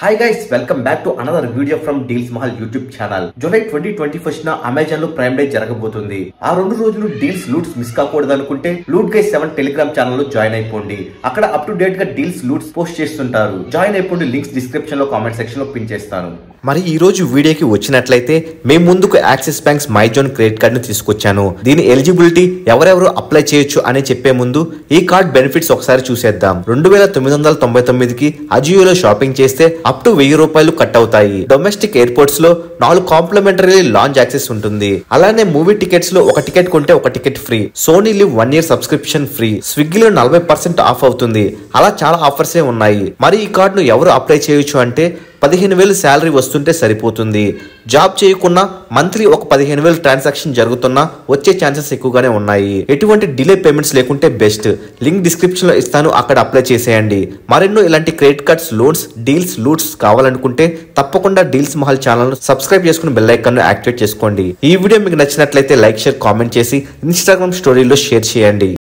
hi guys welcome back to another video from deals Mahal YouTube channel July twenty twenty first న Amazon లో prime day జరగబోతుంది ఆ రెండు రోజులు డీల్స్ లూట్స్ మిస్ కాకూడదు అనుకుంటే loot guys seven Telegram channel లో జాయిన్ అయిపోండి అక్కడ అప్ టు డేట్ గా డీల్స్ లూట్స్ పోస్ట్ చేస్తుంటారు జాయిన్ అయిపోండి లింక్స్ డిస్క్రిప్షన్ లో కామెంట్ సెక్షన్ లో పిన్ చేస్తాను మరి ఈ రోజు వీడియోకి వచ్చినట్లయితే మేము ముందుకు Axis Bank's MyZone credit card ను తీసుకొచ్చాను దీని ఎలిజిబిలిటీ ఎవరెవరు అప్లై చేయొచ్చు అని చెప్పే ముందు ఈ కార్డ్ బెనిఫిట్స్ ఒకసారి చూసేద్దాం రెండు వేల తొమ్మిది వందల తొంభై తొమ్మిదికి అజియోలో షాపింగ్ చేస్తే అప్ టు వెయ్యి రూపాయలు కట్ అవుతాయి డొమెస్టిక్ ఎయిర్పోర్ట్స్ లో నాలుగు కాంప్లిమెంటరీ లాంచ్ యాక్సెస్ ఉంటుంది అలానే మూవీ టికెట్స్ లో ఒక టికెట్ కొంటే ఒక ticket free Sony Liv one year subscription free స్విగ్గీలో నలభై పర్సెంట్ ఆఫ్ అవుతుంది అలా చాలా ఆఫర్స్ ఏ ఉన్నాయి మరి ఈ కార్డ్ ను ఎవరు అప్లై చేయొచ్చు అంటే పదిహేను వేలు శాలరీ వస్తుంటే సరిపోతుంది జాబ్ చేయకున్నా మంత్లీ ఒక పదిహేను వేలు ట్రాన్సాక్షన్ జరుగుతున్నా వచ్చే ఛాన్సెస్ ఎక్కువగానే ఉన్నాయి ఎటువంటి డిలే పేమెంట్స్ లేకుంటే బెస్ట్ లింక్ డిస్క్రిప్షన్ లో ఇస్తాను అక్కడ అప్లై చేసేయండి మరెన్నో ఇలాంటి credit cards loans deals loots కావాలనుకుంటే తప్పకుండా డీల్స్ మహల్ ఛానల్ సబ్స్క్రైబ్ చేసుకుని బెల్ ఐకాన్ యాక్టివేట్ చేసుకోండి ఈ వీడియో మీకు నచ్చినట్లయితే లైక్ షేర్ కామెంట్ చేసి ఇన్స్టాగ్రామ్ స్టోరీలో షేర్ చేయండి